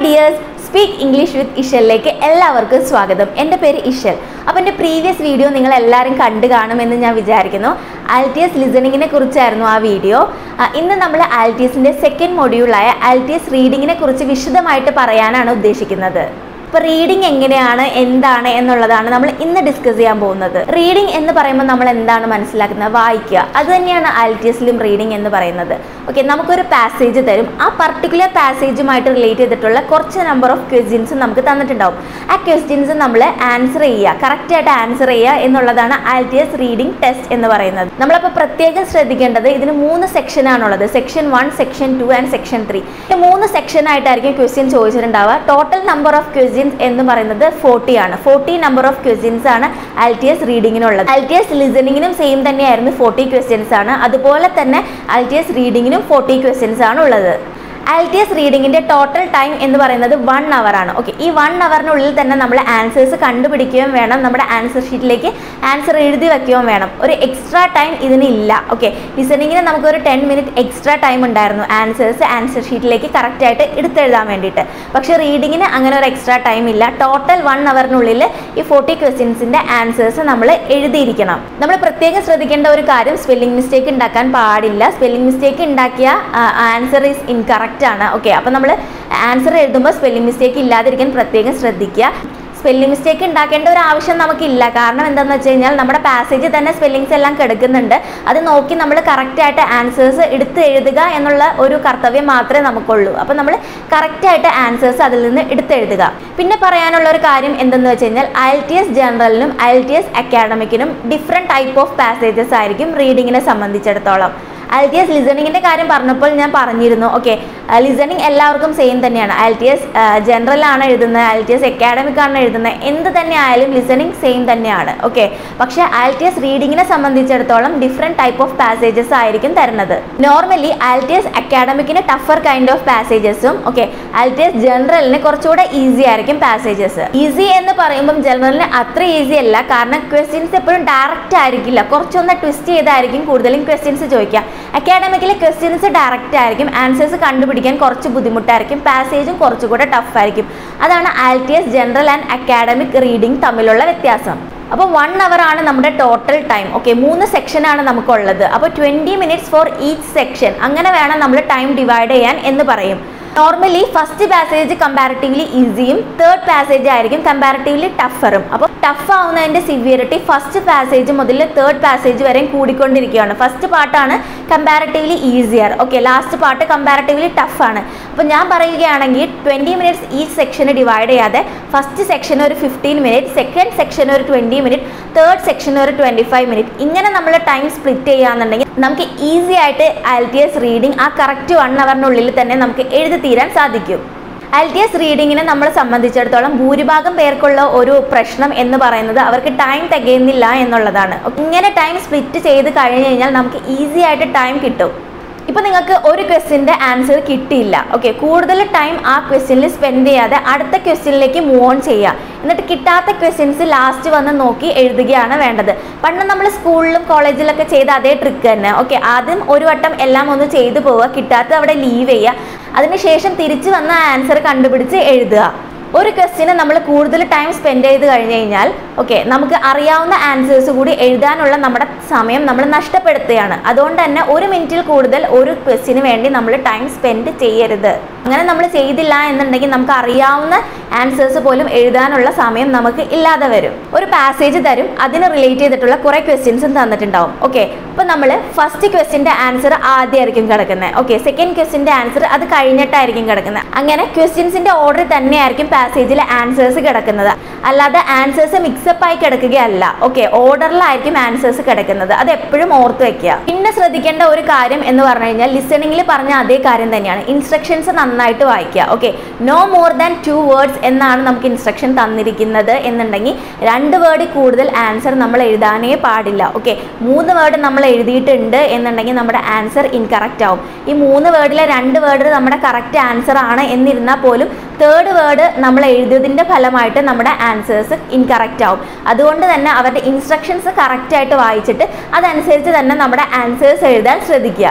dears speak English with ഇഷലിലേക്ക് എല്ലാവർക്കും സ്വാഗതം എൻ്റെ പേര് ഇഷൽ അപ്പോൾ എൻ്റെ പ്രീവിയസ് വീഡിയോ നിങ്ങൾ എല്ലാവരും കണ്ടു കാണുമെന്ന് ഞാൻ വിചാരിക്കുന്നു ആൽറ്റിയസ് ലിസണിങ്ങിനെ കുറിച്ചായിരുന്നു ആ വീഡിയോ ആ, ഇന്ന് നമ്മൾ ആൽറ്റിയസിൻ്റെ സെക്കൻഡ് മൊഡ്യൂളായ ആൽറ്റിയസ് റീഡിങ്ങിനെ കുറിച്ച് വിശദമായിട്ട് പറയാനാണ് ഉദ്ദേശിക്കുന്നത് ഇപ്പോൾ റീഡിംഗ് എങ്ങനെയാണ് എന്താണ് എന്നുള്ളതാണ് നമ്മൾ ഇന്ന് ഡിസ്കസ് ചെയ്യാൻ പോകുന്നത് റീഡിംഗ് എന്ന് പറയുമ്പോൾ നമ്മൾ എന്താണ് മനസ്സിലാക്കുന്നത് വായിക്കുക അത് തന്നെയാണ് ആൽറ്റിയസിലും റീഡിംഗ് എന്ന് പറയുന്നത് ഓക്കെ നമുക്കൊരു പാസേജ് തരും ആ പർട്ടിക്കുലർ പാസേജുമായിട്ട് റിലേറ്റ് ചെയ്തിട്ടുള്ള കുറച്ച് നമ്പർ ഓഫ് ക്വസ്റ്റ്യൻസ് നമുക്ക് തന്നിട്ടുണ്ടാവും ആ ക്വസ്റ്റ്യൻസ് നമ്മൾ ആൻസർ ചെയ്യുക കറക്റ്റായിട്ട് ആൻസർ ചെയ്യുക എന്നുള്ളതാണ് ആൽറ്റിയസ് റീഡിംഗ് ടെസ്റ്റ് എന്ന് പറയുന്നത് നമ്മളപ്പോൾ പ്രത്യേകം ശ്രദ്ധിക്കേണ്ടത് ഇതിന് മൂന്ന് സെക്ഷൻ ആണുള്ളത് section one section two and section three മൂന്ന് സെക്ഷൻ ആയിട്ടായിരിക്കും ക്വസ്റ്റ്യൻ ചോദിച്ചിട്ടുണ്ടാവുക ടോട്ടൽ നമ്പർ ഓഫ് ക്വസ്റ്റ്യൻസ് എന്ന് പറയുന്നത് ഫോർട്ടി ആണ് ഫോർട്ടി നമ്പർ ഓഫ് ക്വസ്റ്റ്യൻസ് ആണ് ആൽറ്റിയസ് റീഡിങ്ങിനുള്ളത് ആൽറ്റിയസ് ലിസണിങ്ങിനും സെയിം തന്നെയായിരുന്നു ഫോർട്ടി ക്വസ്റ്റ്യൻസ് ആണ് അതുപോലെ തന്നെ ആൽറ്റിയസ് റീഡിങ്ങിനും ഫോർട്ടി ക്വസ്റ്റ്യൻസ് ആണ് ഉള്ളത് ആൽറ്റിയസ് റീഡിങ്ങിന്റെ ടോട്ടൽ ടൈം എന്ന് പറയുന്നത് വൺ അവർ ആണ് ഓക്കെ ഈ വൺ അവറിനുള്ളിൽ തന്നെ നമ്മൾ ആൻസേഴ്സ് കണ്ടുപിടിക്കുകയും വേണം നമ്മുടെ ആൻസർ ഷീറ്റിലേക്ക് ആൻസർ എഴുതി വെക്കുകയും വേണം ഒരു എക്സ്ട്രാ ടൈം ഇതിന് ഇല്ല ഓക്കെ ലിസണിങ്ങിന് നമുക്കൊരു ടെൻ മിനിറ്റ് എക്സ്ട്രാ ടൈം ഉണ്ടായിരുന്നു ആൻസേഴ്സ് ആൻസർ ഷീറ്റിലേക്ക് കറക്റ്റായിട്ട് എടുത്തെഴുതാൻ വേണ്ടിയിട്ട് പക്ഷേ റീഡിങ്ങിന് അങ്ങനെ ഒരു എക്സ്ട്രാ ടൈം ഇല്ല ടോട്ടൽ വൺ അവറിനുള്ളിൽ ഈ ഫോർട്ടി ക്വസ്റ്റ്യൻസിന്റെ ആൻസേഴ്സ് നമ്മൾ എഴുതിയിരിക്കണം നമ്മൾ പ്രത്യേകം ശ്രദ്ധിക്കേണ്ട ഒരു കാര്യം സ്പെല്ലിംഗ് മിസ്റ്റേക്ക് ഉണ്ടാക്കാൻ പാടില്ല സ്പെല്ലിംഗ് മിസ്റ്റേക്ക് ഉണ്ടാക്കിയ ആൻസർ ഈസ് ഇൻകറക്റ്റ് ആണ് ഓക്കെ അപ്പോൾ നമ്മൾ ആൻസർ എഴുതുമ്പോൾ സ്പെല്ലിംഗ് മിസ്റ്റേക്ക് ഇല്ലാതിരിക്കാൻ പ്രത്യേകം ശ്രദ്ധിക്കുക സ്പെല്ലിംഗ് മിസ്റ്റേക്ക് ഉണ്ടാക്കേണ്ട ഒരു ആവശ്യം നമുക്കില്ല കാരണം എന്താണെന്ന് വെച്ച് കഴിഞ്ഞാൽ നമ്മുടെ പാസേജ് തന്നെ സ്പെല്ലിങ്സ് എല്ലാം കിടക്കുന്നുണ്ട് അത് നോക്കി നമ്മൾ കറക്റ്റായിട്ട് ആൻസേഴ്സ് എടുത്ത് എഴുതുക എന്നുള്ള ഒരു കർത്തവ്യം മാത്രമേ നമുക്കുള്ളൂ അപ്പോൾ നമ്മൾ കറക്റ്റായിട്ട് ആൻസേഴ്സ് അതിൽ നിന്ന് എടുത്തെഴുതുക പിന്നെ പറയാനുള്ള ഒരു കാര്യം എന്തെന്ന് വെച്ച് കഴിഞ്ഞാൽ ഐ ടി എസ് ജനറലിനും ഐ ടി എസ് അക്കാഡമിക്കിനും ഡിഫറെൻറ്റ് ടൈപ്പ് ഓഫ് പാസേജസ് ആയിരിക്കും റീഡിങ്ങിനെ സംബന്ധിച്ചിടത്തോളം ഐ ടി എസ് ലിസണിങ്ങിൻ്റെ കാര്യം പറഞ്ഞപ്പോൾ ഞാൻ പറഞ്ഞിരുന്നു ഓക്കെ ലിസണിങ് എല്ലാവർക്കും സെയിം തന്നെയാണ് ഐ ടി എസ് ജനറൽ ആണ് എഴുതുന്നത് ഐ ടി എസ് അക്കാഡമിക് ആണ് എഴുതുന്നത് എന്ത് തന്നെ ആയാലും ലിസണിങ് സെയിം തന്നെയാണ് ഓക്കെ പക്ഷേ ഐ ടി എസ് റീഡിങ്ങിനെ സംബന്ധിച്ചിടത്തോളം ഡിഫറെൻറ്റ് ടൈപ്പ് ഓഫ് പാസേജസ് ആയിരിക്കും തരുന്നത് നോർമലി ഐ ടി എസ് അക്കാഡമിക്കിന് ടഫർ കൈൻഡ് ഓഫ് പാസേജസും ഓക്കെ ഐ ടി എസ് ജനറലിന് കുറച്ചുകൂടെ ഈസി ആയിരിക്കും പാസേജസ് ഈസി എന്ന് പറയുമ്പം ജനറലിന് അത്ര ഈസി അല്ല കാരണം ക്വസ്റ്റ്യൻസ് എപ്പോഴും ഡയറക്റ്റ് ആയിരിക്കില്ല കുറച്ചൊന്ന് ട്വിസ്റ്റ് ചെയ്തായിരിക്കും കൂടുതലും ക്വസ്റ്റ്യൻസ് ചോദിക്കുക അക്കാഡമിക്കിലെ ക്വസ്റ്റ്യൻസ് ഡയറക്റ്റ് ആയിരിക്കും ആൻസേഴ്സ് കണ്ടുപിടിക്കാൻ കുറച്ച് ബുദ്ധിമുട്ടായിരിക്കും പാസേജും കുറച്ചുകൂടെ ടഫ് ആയിരിക്കും അതാണ് IELTS general and academic reading തമ്മിലുള്ള വ്യത്യാസം അപ്പോൾ വൺ അവർ ആണ് നമ്മുടെ ടോട്ടൽ ടൈം ഓക്കെ മൂന്ന് സെക്ഷൻ ആണ് നമുക്കുള്ളത് അപ്പോൾ twenty minutes for each section അങ്ങനെ വേണം നമ്മൾ ടൈം ഡിവൈഡ് ചെയ്യാൻ എന്ന് പറയും നോർമലി ഫസ്റ്റ് പാസേജ് കമ്പാരിറ്റീവ്ലി ഈസിയും തേർഡ് പാസേജ് ആയിരിക്കും കമ്പാരിറ്റീവ്ലി ടഫറും അപ്പോൾ ടഫ് ആവുന്നതിൻ്റെ സിവിയറിറ്റി ഫസ്റ്റ് പാസേജ് മുതൽ തേർഡ് പാസേജ് വരെയും കൂടിക്കൊണ്ടിരിക്കുകയാണ് ഫസ്റ്റ് പാർട്ടാണ് comparatively easier okay last part comparatively ടഫാണ് അപ്പോൾ ഞാൻ പറയുകയാണെങ്കിൽ ട്വൻറ്റി മിനിറ്റ്സ് ഈ സെക്ഷന് ഡിവൈഡ് ചെയ്യാതെ ഫസ്റ്റ് സെക്ഷൻ ഒരു ഫിഫ്റ്റീൻ മിനിറ്റ് സെക്കൻഡ് സെക്ഷൻ ഒരു ട്വൻറ്റി മിനിറ്റ് തേർഡ് സെക്ഷൻ ഒരു ട്വൻറ്റി ഫൈവ് മിനിറ്റ് ഇങ്ങനെ നമ്മൾ ടൈം സ്പ്ലിറ്റ് ചെയ്യുകയാണെന്നുണ്ടെങ്കിൽ നമുക്ക് ഈസി ആയിട്ട് ഐ ടി എസ് റീഡിംഗ് ആ കറക്റ്റ് വൺ അവറിനുള്ളിൽ തന്നെ നമുക്ക് എഴുതി തീരാൻ സാധിക്കും ഐ ടി എസ് റീഡിങ്ങിനെ നമ്മളെ സംബന്ധിച്ചിടത്തോളം ഭൂരിഭാഗം പേർക്കുള്ള ഒരു പ്രശ്നം എന്ന് പറയുന്നത് അവർക്ക് ടൈം തികയുന്നില്ല എന്നുള്ളതാണ് ഇങ്ങനെ ടൈം സ്പ്ലിറ്റ് ചെയ്ത് കഴിഞ്ഞ് കഴിഞ്ഞാൽ നമുക്ക് ഈസി ആയിട്ട് ടൈം കിട്ടും ഇപ്പോൾ നിങ്ങൾക്ക് ഒരു ക്വസ്റ്റ്യൻ്റെ ആൻസർ കിട്ടിയില്ല ഓക്കെ കൂടുതൽ ടൈം ആ ക്വസ്റ്റ്യനിൽ സ്പെൻഡ് ചെയ്യാതെ അടുത്ത ക്വസ്റ്റ്യനിലേക്ക് മൂവ് ഓൺ ചെയ്യുക എന്നിട്ട് കിട്ടാത്ത ക്വസ്റ്റ്യൻസ് ലാസ്റ്റ് വന്ന് നോക്കി എഴുതുകയാണ് വേണ്ടത് പണ്ട് നമ്മൾ സ്കൂളിലും കോളേജിലൊക്കെ ചെയ്ത അതേ ട്രിക്ക് തന്നെ ഓക്കെ ആദ്യം ഒരു വട്ടം എല്ലാം ഒന്ന് ചെയ്തു പോവുക കിട്ടാത്ത അവിടെ ലീവ് ചെയ്യുക അതിനുശേഷം തിരിച്ച് വന്ന ആൻസർ കണ്ടുപിടിച്ച് എഴുതുക ഒരു ക്വസ്റ്റിന് നമ്മൾ കൂടുതൽ ടൈം സ്പെൻഡ് ചെയ്ത് കഴിഞ്ഞ് കഴിഞ്ഞാൽ ഓക്കെ നമുക്ക് അറിയാവുന്ന ആൻസേഴ്സ് കൂടി എഴുതാനുള്ള നമ്മുടെ സമയം നമ്മൾ നഷ്ടപ്പെടുത്തുകയാണ് അതുകൊണ്ട് തന്നെ ഒരു മിനിറ്റിൽ കൂടുതൽ ഒരു ക്വസ്റ്റിന് വേണ്ടി നമ്മൾ ടൈം സ്പെൻഡ് ചെയ്യരുത് അങ്ങനെ നമ്മൾ ചെയ്തില്ല എന്നുണ്ടെങ്കിൽ നമുക്ക് അറിയാവുന്ന ആൻസേഴ്സ് പോലും എഴുതാനുള്ള സമയം നമുക്ക് ഇല്ലാതെ വരും ഒരു പാസേജ് തരും അതിന് റിലേറ്റ് ചെയ്തിട്ടുള്ള കുറേ ക്വസ്റ്റ്യൻസും തന്നിട്ടുണ്ടാവും ഓക്കെ അപ്പോൾ നമ്മൾ ഫസ്റ്റ് ക്വസ്റ്റിൻ്റെ ആൻസർ ആദ്യമായിരിക്കും കിടക്കുന്നത് ഓക്കെ സെക്കൻഡ് ക്വസ്റ്റിൻ്റെ ആൻസർ അത് കഴിഞ്ഞിട്ടായിരിക്കും കിടക്കുന്നത് അങ്ങനെ ക്വസ്റ്റ്യൻസിൻ്റെ ഓർഡർ തന്നെയായിരിക്കും പാസേജിലെ ആൻസേഴ്സ് കിടക്കുന്നത് അല്ലാതെ ആൻസേഴ്സ് മിക്സപ്പ് ആയി കിടക്കുകയല്ല ഓക്കെ ഓർഡറിലായിരിക്കും ആൻസേഴ്സ് കിടക്കുന്നത് അത് എപ്പോഴും ഓർത്ത് വെക്കുക പിന്നെ ശ്രദ്ധിക്കേണ്ട ഒരു കാര്യം എന്ന് പറഞ്ഞു കഴിഞ്ഞാൽ ലിസണിങ്ങിൽ പറഞ്ഞ അതേ കാര്യം തന്നെയാണ് ഇൻസ്ട്രക്ഷൻസ് നന്നായിട്ട് വായിക്കുക okay no more than two words എന്നാണ് നമുക്ക് ഇൻസ്ട്രക്ഷൻ തന്നിരിക്കുന്നത് എന്നുണ്ടെങ്കിൽ രണ്ട് വേർഡ് കൂടുതൽ ആൻസർ നമ്മൾ എഴുതാനേ പാടില്ല ഓക്കെ മൂന്ന് വേർഡ് നമ്മൾ എഴുതിയിട്ടുണ്ട് എന്നുണ്ടെങ്കിൽ നമ്മുടെ ആൻസർ ഇൻകറക്റ്റ് ആവും ഈ മൂന്ന് വേർഡിലെ രണ്ട് വേർഡ് നമ്മുടെ കറക്റ്റ് ആൻസർ ആണ് എന്നിരുന്നാൽ പോലും തേർഡ് വേർഡ് നമ്മൾ എഴുതിയതിൻ്റെ ഫലമായിട്ട് നമ്മുടെ ആൻസേഴ്സ് ഇൻകറക്റ്റ് ആവും അതുകൊണ്ട് തന്നെ അവരുടെ ഇൻസ്ട്രക്ഷൻസ് കറക്റ്റായിട്ട് വായിച്ചിട്ട് അതനുസരിച്ച് തന്നെ നമ്മുടെ ആൻസേഴ്സ് എഴുതാൻ ശ്രദ്ധിക്കുക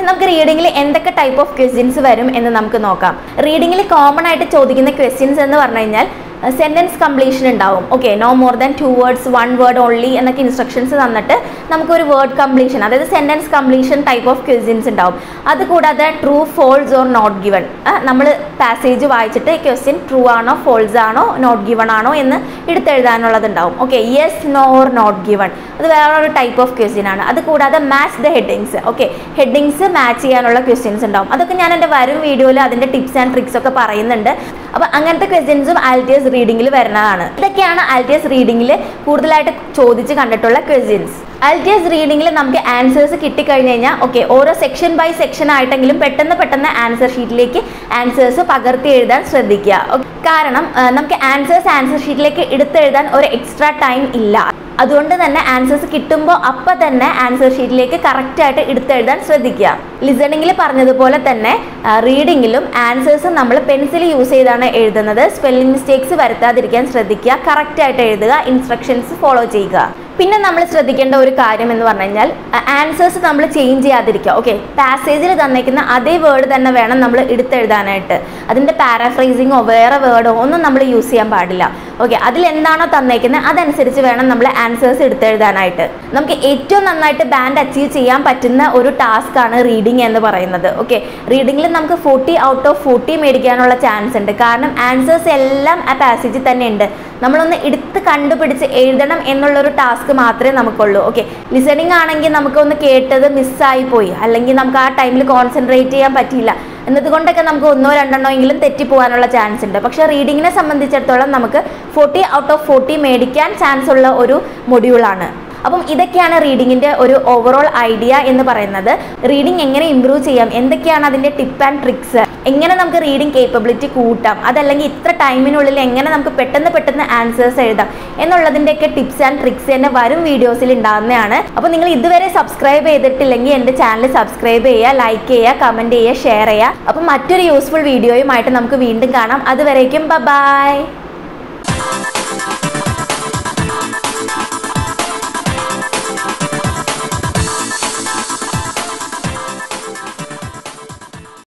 ഇനി നമുക്ക് റീഡിങ്ങിൽ എന്തൊക്കെ ടൈപ്പ് ഓഫ് ക്വസ്റ്റ്യൻസ് വരും എന്ന് നമുക്ക് നോക്കാം റീഡിങ്ങിൽ കോമൺ ആയിട്ട് ചോദിക്കുന്ന ക്വസ്റ്റ്യൻസ് എന്ന് പറഞ്ഞു കഴിഞ്ഞാൽ സെൻറ്റൻസ് കംപ്ലീഷൻ ഉണ്ടാവും okay no more than two words one word only എന്നൊക്കെ ഇൻസ്ട്രക്ഷൻസ് തന്നിട്ട് നമുക്കൊരു വേർഡ് കംപ്ലീഷൻ അതായത് sentence completion type of questions ഉണ്ടാവും അതുകൂടാതെ true false or not given നമ്മൾ പാസേജ് വായിച്ചിട്ട് ക്വസ്റ്റ്യൻ ട്രൂ ആണോ ഫോൾസ് ആണോ നോട്ട് ഗിവൺ ആണോ എന്ന് എടുത്തെഴുതാനുള്ളത് ഉണ്ടാവും okay yes no or not given അത് വേറൊരു ടൈപ്പ് ഓഫ് ക്വസ്റ്റ്യൻ ആണ് അത് കൂടാതെ match the headings okay headings match ചെയ്യാനുള്ള ക്വസ്റ്റ്യൻസ് ഉണ്ടാവും അതൊക്കെ ഞാൻ എൻ്റെ വരും വീഡിയോയിൽ അതിൻ്റെ ടിപ്സ് ആൻഡ് ട്രിക്സ് ഒക്കെ പറയുന്നുണ്ട് അപ്പോൾ അങ്ങനത്തെ ക്വസ്റ്റ്യൻസും ആൽറ്റിയസ് റീഡിങ്ങിൽ വരുന്നതാണ് ഇതൊക്കെയാണ് ആൽറ്റിയസ് റീഡിങ്ങിൽ കൂടുതലായിട്ട് ചോദിച്ച് കണ്ടിട്ടുള്ള ക്വസ്റ്റ്യൻസ് ആൽറ്റിയസ് റീഡിങ്ങിൽ നമുക്ക് ആൻസേഴ്സ് കിട്ടിക്കഴിഞ്ഞ് കഴിഞ്ഞാൽ ഓക്കെ ഓരോ സെക്ഷൻ ബൈ സെക്ഷൻ ആയിട്ടെങ്കിലും പെട്ടെന്ന് പെട്ടെന്ന് ആൻസർ ഷീറ്റിലേക്ക് ആൻസേഴ്സ് പകർത്തി എഴുതാൻ ശ്രദ്ധിക്കുക ഓ- കാരണം ആ, നമുക്ക് ആൻസേഴ്സ് ആൻസർ ഷീറ്റിലേക്ക് എടുത്തെഴുതാൻ ഒരു എക്സ്ട്രാ ടൈം ഇല്ല അതുകൊണ്ട് തന്നെ ആൻസേഴ്സ് കിട്ടുമ്പോൾ അപ്പം തന്നെ ആൻസർ ഷീറ്റിലേക്ക് കറക്റ്റായിട്ട് എടുത്തെഴുതാൻ ശ്രദ്ധിക്കുക ലിസണിങ്ങിൽ പറഞ്ഞതുപോലെ തന്നെ റീഡിങ്ങിലും ആൻസേഴ്സ് നമ്മൾ പെൻസിൽ യൂസ് ചെയ്താണ് എഴുതുന്നത് സ്പെല്ലിംഗ് മിസ്റ്റേക്സ് വരുത്താതിരിക്കാൻ ശ്രദ്ധിക്കുക കറക്റ്റായിട്ട് എഴുതുക ഇൻസ്ട്രക്ഷൻസ് ഫോളോ ചെയ്യുക പിന്നെ നമ്മൾ ശ്രദ്ധിക്കേണ്ട ഒരു കാര്യം എന്ന് പറഞ്ഞു കഴിഞ്ഞാൽ ആൻസേഴ്സ് നമ്മൾ ചേഞ്ച് ചെയ്യാതിരിക്കുക ഓക്കെ പാസേജിൽ തന്നേക്കുന്ന അതേ വേർഡ് തന്നെ വേണം നമ്മൾ എടുത്തെഴുതാനായിട്ട് അതിൻ്റെ പാരാഫ്രൈസിങ്ങോ വേറെ വേർഡോ ഒന്നും നമ്മൾ യൂസ് ചെയ്യാൻ പാടില്ല ഓക്കെ അതിൽ എന്താണോ തന്നേക്കുന്നത് അതനുസരിച്ച് വേണം നമ്മൾ ആൻസേഴ്സ് എടുത്തെഴുതാനായിട്ട് നമുക്ക് ഏറ്റവും നന്നായിട്ട് ബാൻഡ് അച്ചീവ് ചെയ്യാൻ പറ്റുന്ന ഒരു ടാസ്ക് ആണ് റീഡിംഗ് എന്ന് പറയുന്നത് ഓക്കെ റീഡിങ്ങിൽ നമുക്ക് ഫോർട്ടി ഔട്ട് ഓഫ് ഫോർട്ടി മേടിക്കാനുള്ള ചാൻസ് ഉണ്ട് കാരണം ആൻസേഴ്സ് എല്ലാം ആ പാസേജിൽ തന്നെ ഉണ്ട് നമ്മളൊന്ന് എടുത്ത് കണ്ടുപിടിച്ച് എഴുതണം എന്നുള്ളൊരു ടാസ്ക് മാത്രമേ നമുക്കുള്ളൂ ഓക്കെ ലിസണിങ് ആണെങ്കിൽ നമുക്കൊന്ന് കേട്ടത് മിസ്സായി പോയി അല്ലെങ്കിൽ നമുക്ക് ആ ടൈമിൽ കോൺസെൻട്രേറ്റ് ചെയ്യാൻ പറ്റിയില്ല എന്നതുകൊണ്ടൊക്കെ നമുക്ക് ഒന്നോ രണ്ടെണ്ണോ എങ്കിലും തെറ്റിപ്പോകാനുള്ള ചാൻസ് ഉണ്ട് പക്ഷേ റീഡിങ്ങിനെ സംബന്ധിച്ചിടത്തോളം നമുക്ക് ഫോർട്ടി ഔട്ട് ഓഫ് ഫോർട്ടി മേടിക്കാൻ ചാൻസ് ഉള്ള ഒരു മൊഡ്യൂളാണ് അപ്പം ഇതൊക്കെയാണ് റീഡിങ്ങിൻ്റെ ഒരു ഓവറോൾ ഐഡിയ എന്ന് പറയുന്നത് റീഡിങ് എങ്ങനെ ഇമ്പ്രൂവ് ചെയ്യാം എന്തൊക്കെയാണ് അതിൻ്റെ ടിപ്പ് ആൻഡ് ട്രിക്സ് എങ്ങനെ നമുക്ക് റീഡിങ് കേപ്പബിലിറ്റി കൂട്ടാം അതല്ലെങ്കിൽ ഇത്ര ടൈമിനുള്ളിൽ എങ്ങനെ നമുക്ക് പെട്ടെന്ന് പെട്ടെന്ന് ആൻസേഴ്സ് എഴുതാം എന്നുള്ളതിൻ്റെയൊക്കെ ടിപ്സ് ആൻഡ് ട്രിക്സ് തന്നെ വരും വീഡിയോസിൽ ഉണ്ടാകുന്നതാണ് അപ്പോൾ നിങ്ങൾ ഇതുവരെ സബ്സ്ക്രൈബ് ചെയ്തിട്ടില്ലെങ്കിൽ എൻ്റെ ചാനൽ സബ്സ്ക്രൈബ് ചെയ്യുക ലൈക്ക് ചെയ്യുക കമൻറ്റ് ചെയ്യുക ഷെയർ ചെയ്യുക അപ്പോൾ മറ്റൊരു യൂസ്ഫുൾ വീഡിയോയുമായിട്ട് നമുക്ക് വീണ്ടും കാണാം അതുവരേക്കും ബൈ